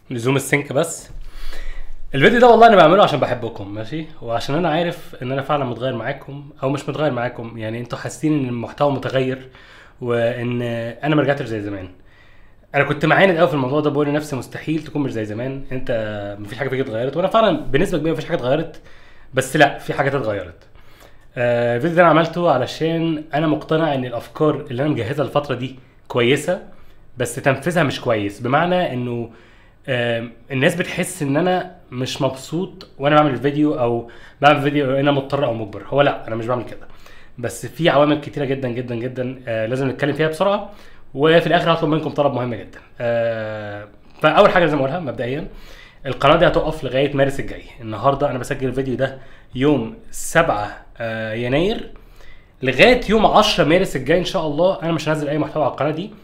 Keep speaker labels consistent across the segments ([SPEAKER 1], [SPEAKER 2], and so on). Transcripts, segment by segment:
[SPEAKER 1] لزوم السنك بس الفيديو ده والله انا بعمله عشان بحبكم ماشي وعشان انا عارف ان انا فعلا متغير معاكم او مش متغير معاكم يعني انتوا حاسين ان المحتوى متغير وان انا ما رجعتش زي زمان انا كنت معاند قوي في الموضوع ده بقول لنفسي مستحيل تكون مش زي زمان انت مفيش حاجه فيك اتغيرت وانا فعلا بنسبه كبيره مفيش حاجه اتغيرت بس لا في حاجات اتغيرت آه، الفيديو ده انا عملته علشان انا مقتنع ان الافكار اللي انا مجهزها الفتره دي كويسه بس تنفيذها مش كويس بمعنى انه آم، الناس بتحس ان انا مش مبسوط وانا بعمل الفيديو او بعمل فيديو انا مضطر او مجبر هو لا انا مش بعمل كده بس في عوامل كتيره جدا جدا جدا آه لازم نتكلم فيها بسرعه وفي الاخر هطلب منكم طلب مهم جدا آه فاول حاجه لازم اقولها مبدئيا القناه دي هتقف لغايه مارس الجاي النهارده انا بسجل الفيديو ده يوم 7 آه يناير لغايه يوم 10 مارس الجاي ان شاء الله انا مش هنزل اي محتوى على القناه دي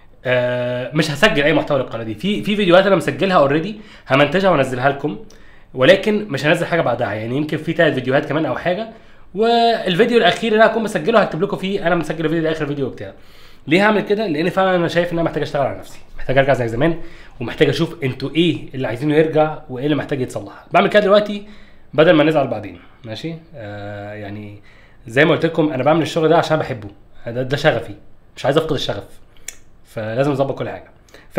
[SPEAKER 1] آه مش هسجل اي محتوى للقناه دي في في فيديوهات انا مسجلها اوريدي همنتجها وانزلها لكم ولكن مش هنزل حاجه بعدها يعني يمكن في ثلاث فيديوهات كمان او حاجه والفيديو الاخير اللي انا هكون مسجله هكتب لكم فيه انا مسجل الفيديو ده اخر فيديو بتاعي ليه هعمل كده لان فعلا انا شايف ان انا محتاج اشتغل على نفسي محتاج ارجع زي زمان ومحتاج اشوف انتوا ايه اللي عايزينه يرجع وايه اللي محتاج يتصلح بعمل كده دلوقتي بدل ما نزعل بعدين ماشي آه يعني زي ما قلت لكم انا بعمل الشغل ده عشان بحبه ده, ده شغفي مش عايز افقد الشغف فلازم اظبط كل حاجه ف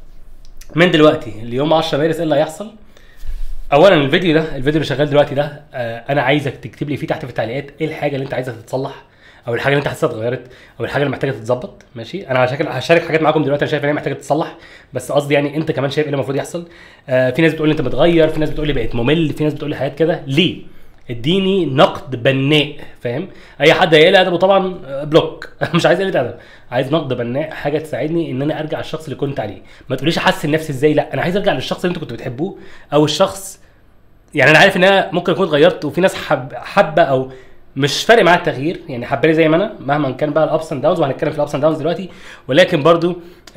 [SPEAKER 1] من دلوقتي ليوم 10 مارس ايه اللي هيحصل اولا الفيديو ده الفيديو اللي شغال دلوقتي ده آه انا عايزك تكتب لي فيه تحت في التعليقات ايه الحاجه اللي انت عايزها تتصلح او الحاجه اللي انت حاسسها اتغيرت او الحاجه اللي محتاجه تتظبط ماشي انا هشارك هشارك حاجات معاكم دلوقتي انا شايف ان هي محتاجه تتصلح بس قصدي يعني انت كمان شايف ايه اللي المفروض يحصل آه في ناس بتقول لي انت متغير في ناس بتقول لي بقيت ممل في ناس بتقول لي حاجات كده ليه اديني نقد بناء فاهم اي حد هيقل ادبه طبعا آه، بلوك مش عايز قله ادب عايز نقد بناء حاجه تساعدني ان انا ارجع الشخص اللي كنت عليه ما تقوليش احسن نفسي ازاي لا انا عايز ارجع للشخص اللي انتوا كنتوا بتحبوه او الشخص يعني انا عارف ان انا ممكن اكون اتغيرت وفي ناس حب حابه او مش فارق معاها التغيير يعني حباني زي ما انا مهما كان بقى الابس اند داونز وهنتكلم في الابس اند داونز دلوقتي ولكن برضو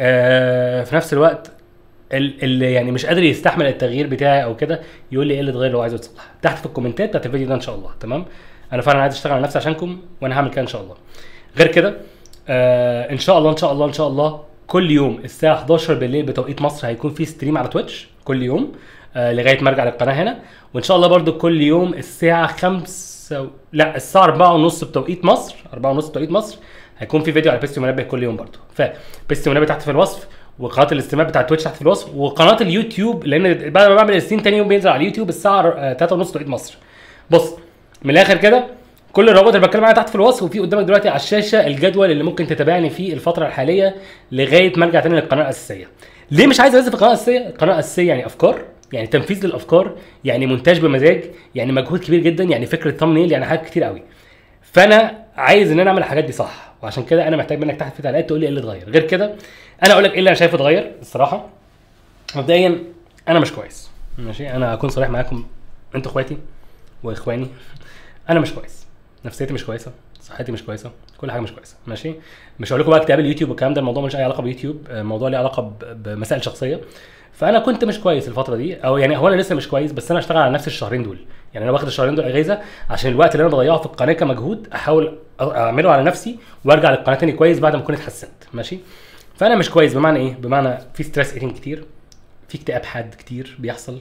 [SPEAKER 1] آه في نفس الوقت ال- اللي يعني مش قادر يستحمل التغيير بتاعي او كده يقول لي ايه اللي اتغير لو عايز يتصلح تحت في الكومنتات بتاعت الفيديو ده ان شاء الله تمام انا فعلا عايز اشتغل على نفسي عشانكم وانا هعمل كده ان شاء الله غير كده آه ان شاء الله ان شاء الله ان شاء الله كل يوم الساعه 11 بالليل بتوقيت مصر هيكون في ستريم على تويتش كل يوم آه لغايه ما ارجع للقناه هنا وان شاء الله برضو كل يوم الساعه 5 و... لا الساعه 4 ونص بتوقيت مصر 4 ونص بتوقيت مصر هيكون في فيديو على بيستي منبه كل يوم برضو فبيستي منبه تحت في الوصف وقناه الاستريمات بتاعت تويتش تحت في الوصف وقناه اليوتيوب لان بعد ما بعمل الستريم تاني يوم بينزل على اليوتيوب الساعه 3 ونص توقيت مصر بص من الاخر كده كل الروابط اللي بتكلم عنها تحت في الوصف وفي قدامك دلوقتي على الشاشه الجدول اللي ممكن تتابعني فيه الفتره الحاليه لغايه ما ارجع تاني للقناه الاساسيه. ليه مش عايز انزل في القناه الاساسيه؟ القناه الاساسيه يعني افكار يعني تنفيذ للافكار يعني مونتاج بمزاج يعني مجهود كبير جدا يعني فكره ثامنيل يعني حاجات كتير قوي. فانا عايز ان انا اعمل الحاجات دي صح وعشان كده انا محتاج منك تحت في التعليقات تقول لي ايه اللي اتغير غير كده انا اقول لك ايه اللي انا شايفه اتغير الصراحه مبدئيا انا مش كويس ماشي انا هكون صريح معاكم انتوا اخواتي واخواني انا مش كويس نفسيتي مش كويسه صحتي مش كويسه كل حاجه مش كويسه ماشي مش هقول لكم بقى كتاب اليوتيوب والكلام ده الموضوع ملوش اي علاقه باليوتيوب آه، الموضوع ليه علاقه ب- بمسائل شخصيه فانا كنت مش كويس الفتره دي او يعني هو انا لسه مش كويس بس انا اشتغل على نفسي الشهرين دول يعني انا واخد الشهرين دول اجازه عشان الوقت اللي انا بضيعه في القناه كمجهود احاول أ- اعمله على نفسي وارجع للقناه تاني كويس بعد ما اكون اتحسنت ماشي فانا مش كويس بمعنى ايه بمعنى في ستريس ايتنج كتير في اكتئاب حاد كتير بيحصل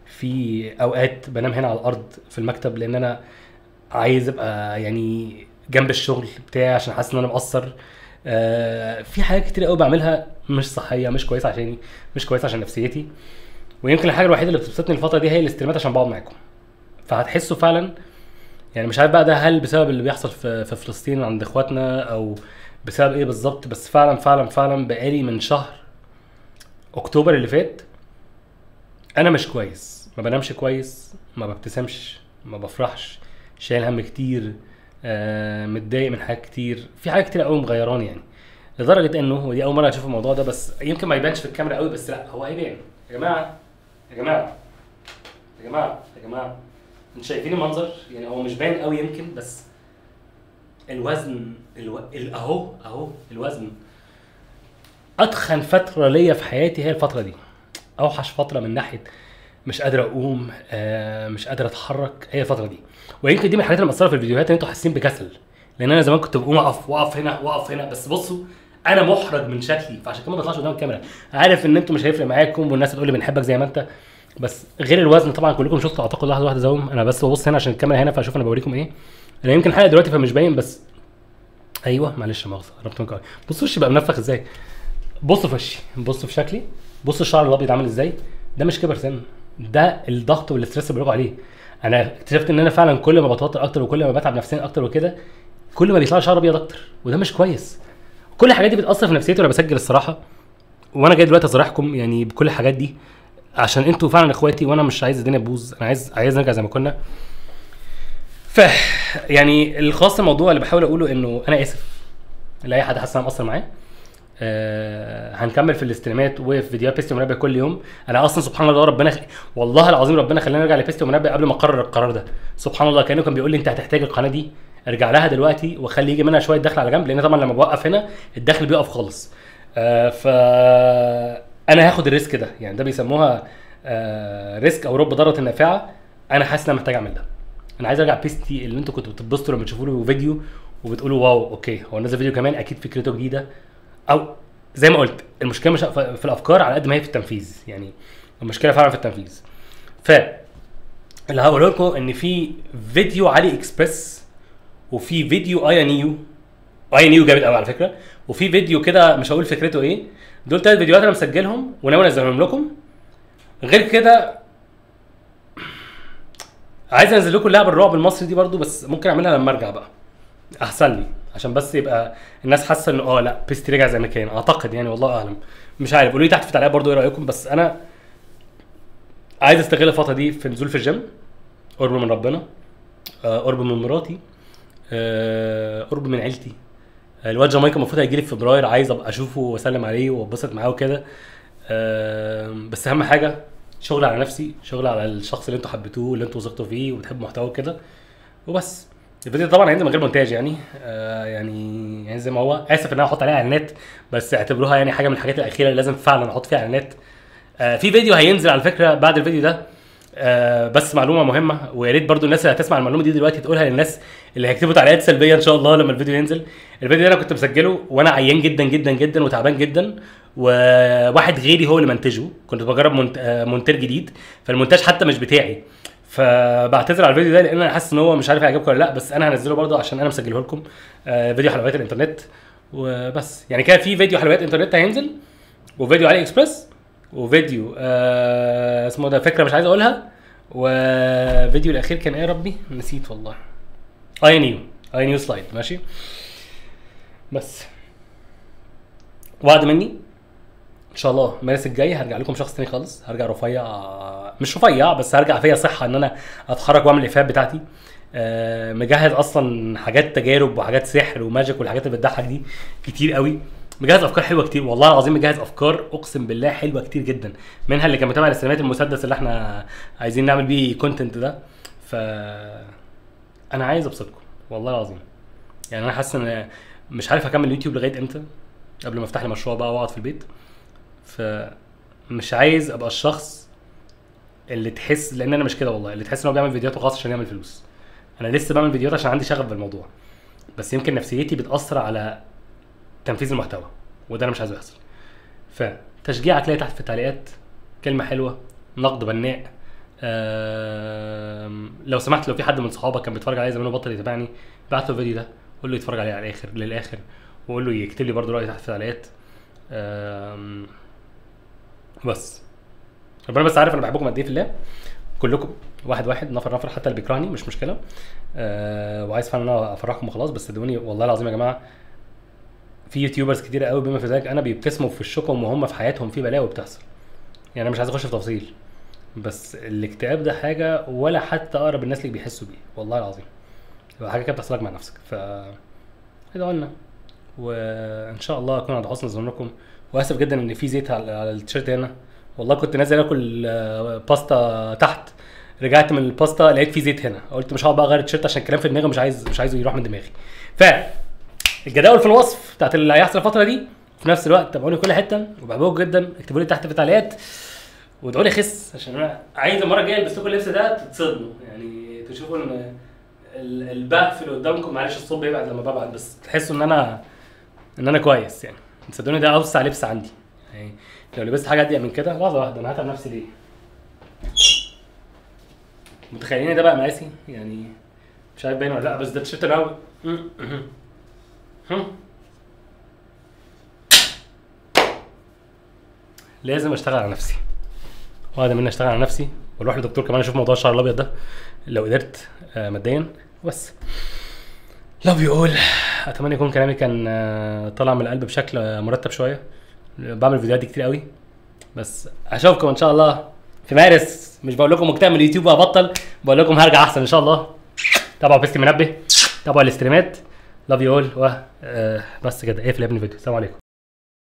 [SPEAKER 1] في اوقات بنام هنا على الارض في المكتب لان انا عايز ابقى يعني جنب الشغل بتاعي عشان حاسس ان انا مقصر آه في حاجات كتير قوي بعملها مش صحيه مش كويسه عشاني مش كويسه عشان نفسيتي ويمكن الحاجه الوحيده اللي بتبسطني الفتره دي هي الاستريمات عشان بقعد معاكم فهتحسوا فعلا يعني مش عارف بقى ده هل بسبب اللي بيحصل في في فلسطين عند اخواتنا او بسبب ايه بالظبط بس فعلا فعلا فعلا بقالي من شهر اكتوبر اللي فات انا مش كويس ما بنامش كويس ما ببتسمش ما بفرحش شايل هم كتير آه متضايق من حاجات كتير في حاجات كتير قوي مغيراني يعني لدرجه انه ودي اول مره اشوف الموضوع ده بس يمكن ما يبانش في الكاميرا قوي بس لا هو هيبان يا جماعه يا جماعه يا جماعه يا جماعه انتوا شايفين المنظر يعني هو مش باين قوي يمكن بس الوزن الو... ال- اهو اهو الوزن اتخن فتره ليا في حياتي هي الفتره دي اوحش فتره من ناحيه مش قادر اقوم آه مش قادر اتحرك هي الفتره دي ويمكن دي من الحاجات اللي مأثره في الفيديوهات ان انتوا حاسين بكسل لان انا زمان كنت بقوم اقف واقف هنا واقف هنا بس بصوا انا محرج من شكلي فعشان كده ما بطلعش قدام الكاميرا عارف ان انتوا مش هيفرق معاكم والناس هتقول لي بنحبك زي ما انت بس غير الوزن طبعا كلكم شفتوا اعتقد واحد واحد زوم انا بس ببص هنا عشان الكاميرا هنا فاشوف انا بوريكم ايه انا يمكن حلقه دلوقتي فمش باين بس ايوه معلش لا مؤاخذه قربت منكم قوي بصوا وشي بقى منفخ ازاي بصوا في وشي بصوا في شكلي بصوا الشعر الابيض عامل ازاي ده مش كبر سن ده الضغط والاسترس اللي بيقولوا عليه انا اكتشفت ان انا فعلا كل ما بتوتر اكتر وكل ما بتعب نفسيا اكتر وكده كل ما بيطلع لي شعر ابيض اكتر وده مش كويس كل الحاجات دي بتاثر في نفسيتي وانا بسجل الصراحه وانا جاي دلوقتي اصارحكم يعني بكل الحاجات دي عشان انتوا فعلا اخواتي وانا مش عايز الدنيا تبوظ انا عايز عايز نرجع زي ما كنا ف يعني الخاص الموضوع اللي بحاول اقوله انه انا اسف لاي حد حاسس ان انا مقصر معاه آه هنكمل في الاستريمات وفي فيديوهات بيستي ومنبه كل يوم انا اصلا سبحان الله ربنا خ... والله العظيم ربنا خلاني ارجع لبيستي ومنبه قبل ما اقرر القرار ده سبحان الله كانه كان بيقول لي انت هتحتاج القناه دي ارجع لها دلوقتي وخلي يجي منها شويه دخل على جنب لان طبعا لما بوقف هنا الدخل بيقف خالص آه ف انا هاخد الريسك ده يعني ده بيسموها آه ريسك او رب ضاره النافعه انا حاسس ان انا محتاج اعمل ده انا عايز ارجع بيستي اللي انتوا كنتوا بتتبسطوا لما تشوفوا له فيديو وبتقولوا واو اوكي هو نزل فيديو كمان اكيد فكرته جديده او زي ما قلت المشكله مش في الافكار على قد ما هي في التنفيذ يعني المشكله فعلا في التنفيذ ف اللي هقوله لكم ان في فيديو علي اكسبريس وفي فيديو اي ان يو اي ان يو جامد قوي على فكره وفي فيديو كده مش هقول فكرته ايه دول ثلاث فيديوهات انا مسجلهم وناوي انزلهم لكم غير كده عايز انزل لكم لعب الرعب المصري دي برضو بس ممكن اعملها لما ارجع بقى احسن لي عشان بس يبقى الناس حاسه انه اه لا بيستي رجع زي ما كان اعتقد يعني والله اعلم مش عارف قولوا لي تحت في التعليقات برضو ايه رايكم بس انا عايز استغل الفتره دي في نزول في الجيم قرب من ربنا آه، قرب من مراتي آه، قرب من عيلتي آه، الواد جامايكا المفروض هيجي لي في فبراير عايز ابقى اشوفه واسلم عليه واتبسط معاه وكده آه، بس اهم حاجه شغل على نفسي شغل على الشخص اللي انتوا حبيتوه اللي انتوا وثقتوا فيه وبتحبوا محتواه كده وبس الفيديو طبعا هينزل من غير مونتاج يعني آه يعني يعني زي ما هو اسف ان انا احط عليها اعلانات بس اعتبروها يعني حاجه من الحاجات الاخيره اللي لازم فعلا احط فيها اعلانات آه في فيديو هينزل على فكره بعد الفيديو ده آه بس معلومه مهمه ويا ريت برضو الناس اللي هتسمع المعلومه دي دلوقتي تقولها للناس اللي هيكتبوا تعليقات سلبيه ان شاء الله لما الفيديو ينزل الفيديو ده انا كنت مسجله وانا عيان جدا جدا جدا وتعبان جدا وواحد غيري هو اللي منتجه كنت بجرب مونت... آه، مونتير جديد فالمونتاج حتى مش بتاعي فبعتذر على الفيديو ده لان انا حاسس ان هو مش عارف يعجبكم ولا لا بس انا هنزله برضه عشان انا مسجله لكم آه، فيديو حلويات الانترنت وبس يعني كده في فيديو حلويات انترنت هينزل وفيديو علي اكسبريس وفيديو آه اسمه ده فكره مش عايز اقولها وفيديو الاخير كان ايه يا ربي نسيت والله اي نيو اي نيو سلايد ماشي بس وعد مني ان شاء الله مارس الجاي هرجع لكم شخص تاني خالص هرجع رفيع مش رفيع بس هرجع فيا صحه ان انا اتحرك واعمل الافيهات بتاعتي آه، مجهز اصلا حاجات تجارب وحاجات سحر وماجيك والحاجات اللي بتضحك دي كتير قوي مجهز افكار حلوه كتير والله العظيم مجهز افكار اقسم بالله حلوه كتير جدا منها اللي كان متابع الاستلامات المسدس اللي احنا عايزين نعمل بيه كونتنت ده ف انا عايز ابسطكم والله العظيم يعني انا حاسس ان مش عارف اكمل اليوتيوب لغايه امتى قبل ما افتح لي مشروع بقى واقعد في البيت فمش عايز ابقى الشخص اللي تحس لان انا مش كده والله اللي تحس ان هو بيعمل فيديوهات وخلاص عشان يعمل فلوس انا لسه بعمل فيديوهات عشان عندي شغف بالموضوع بس يمكن نفسيتي بتاثر على تنفيذ المحتوى وده انا مش عايزه يحصل فتشجيعك ليا تحت في التعليقات كلمه حلوه نقد بناء آم، لو سمحت لو في حد من صحابك كان بيتفرج عليا زمان وبطل يتابعني بعت له الفيديو ده قول له يتفرج عليه على الاخر للاخر وقول له يكتب لي برضه رايه تحت في التعليقات آم، بس ربنا بس عارف انا بحبكم قد ايه في الله كلكم واحد واحد نفر نفر حتى اللي بيكرهني مش مشكله أه وعايز فعلا انا افرحكم وخلاص بس صدقوني والله العظيم يا جماعه في يوتيوبرز كتير قوي بما في ذلك انا بيبتسموا في وشكم وهم في حياتهم في بلاوي بتحصل يعني انا مش عايز اخش في تفاصيل بس الاكتئاب ده حاجه ولا حتى اقرب الناس اللي بيحسوا بيه والله العظيم يبقى حاجه كده بتحصل لك مع نفسك ف ادعوا لنا وان شاء الله اكون عند حسن ظنكم واسف جدا ان في زيت على على التيشيرت هنا والله كنت نازل اكل آه، باستا تحت رجعت من الباستا لقيت في زيت هنا قلت مش هقعد بقى اغير التيشيرت عشان الكلام في دماغي مش عايز مش عايزه يروح من دماغي ف الجداول في الوصف بتاعت اللي هيحصل الفتره دي في نفس الوقت تابعوني في كل حته وبحبكم جدا اكتبوا لي تحت في التعليقات وادعوا لي اخس عشان انا عايز المره الجايه البس لكم اللبس ده تتصدموا يعني تشوفوا ان ال- البقف اللي قدامكم معلش الصوت بيبعد لما ببعد بس تحسوا ان انا ان انا كويس يعني تصدقوني ده اوسع لبس عندي يعني لو لبست حاجه اضيق من كده لحظه واحده انا هتعب نفسي ليه متخيلين ده بقى مقاسي يعني مش عارف باين ولا لا بس ده التيشيرت الاول لازم اشتغل على نفسي واحده مني اشتغل على نفسي واروح للدكتور كمان اشوف موضوع الشعر الابيض ده لو قدرت آه، ماديا بس لاف يو اول اتمنى يكون كلامي كان آه، طالع من القلب بشكل آه، مرتب شويه بعمل فيديوهات دي كتير قوي بس اشوفكم ان شاء الله في مارس مش بقول لكم مكتئب من اليوتيوب وهبطل بقول لكم هرجع احسن ان شاء الله تابعوا بيست منبه تابعوا الاستريمات لاف يو اول و آه، بس كده اقفل يا ابني الفيديو السلام عليكم